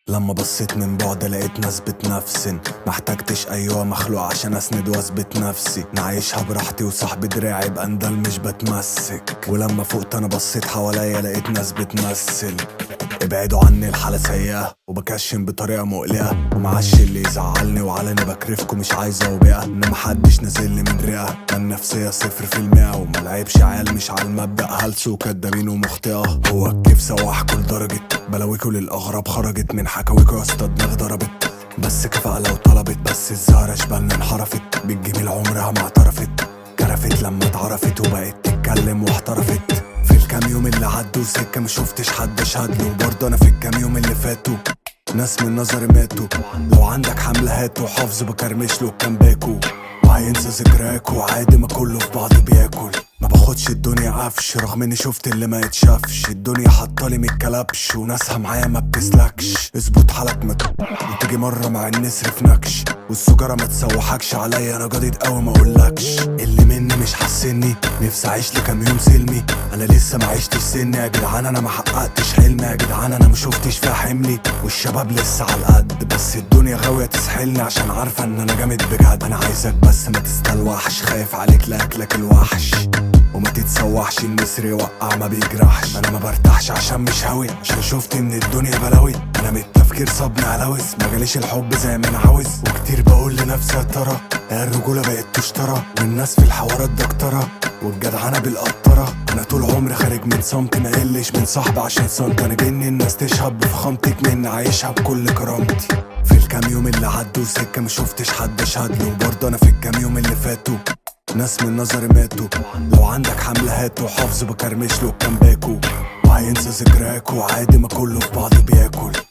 لما بصيت من بعد لقيت ناس بتنفسن محتاجتش ايوه مخلوق عشان اسند واثبت نفسي نعيشها براحتي وصاحبي دراعي بأندل مش بتمسك ولما فقت انا بصيت حواليا لقيت ناس بتمثل ابعدوا عني الحالة سيئة وبكشم بطريقة مقلقة ومعاش اللي يزعلني وعلني بكرفكم مش عايزة وبقى ان محدش نازل لي من رئة النفسية صفر في المئة وملعبش عيال مش على المبدأ هلس وكدابين ومخطئة هو الكيف سواح كل درجة بلاويكوا للأغراب خرجت من حكاويكوا يا اسطى دماغ ضربت بس كفاءة لو طلبت بس الزهرة شبالنا انحرفت بالجميل عمرها ما اعترفت كرفت لما اتعرفت وبقت تتكلم واحترفت في الكام يوم اللي عدوا سكة ما شفتش حد اشهد له وبرضه انا في الكام يوم اللي فاتوا ناس من نظري ماتوا لو عندك حملة هاتوا حافظ بكرمش له كان باكو وهينسى ذكرياك وعادي ما كله في بعض بياكل ما باخدش الدنيا عفش رغم اني شفت اللي ما يتشافش الدنيا حطالي متكلبش وناسها معايا ما بتسلكش اظبط حالك مت وتيجي مرة مع النسر في نكش والسجارة ما تسوحكش عليا انا جديد قوي ما اقولكش اللي مني مش حاسني نفسي اعيش لي كام يوم سلمي انا لسه ما عشتش سني يا جدعان انا ما حققتش حلمي يا جدعان انا ما شفتش فيها حملي والشباب لسه على القد بس الدنيا غاوية تسحلني عشان عارفة ان انا جامد بجد انا عايزك بس ما تستلوحش خايف عليك لاكلك الوحش وما تتسوحش النسر يوقع ما بيجرحش انا ما برتاحش عشان مش هاوي عشان شفت من الدنيا بلاوي انا من التفكير صابني علوز ما جاليش الحب زي ما انا عاوز وكتير بقول لنفسي يا ترى هي الرجوله بقت تشترى والناس في الحوارات دكتره والجدعنه بالقطره انا طول عمري خارج من صمت ما قلش من صاحبي عشان صمت انا جني الناس تشهد بفخامتك مني عايشها بكل كرامتي في الكام يوم اللي عدوا سكه ما شفتش حد اشهد له وبرضه انا في الكام يوم اللي فاتوا ناس من نظري ماتوا لو عندك حملة هاتوا حافظ بكرمش له كان باكو وهينسى ذكرياك وعادي ما كله في بعض بياكل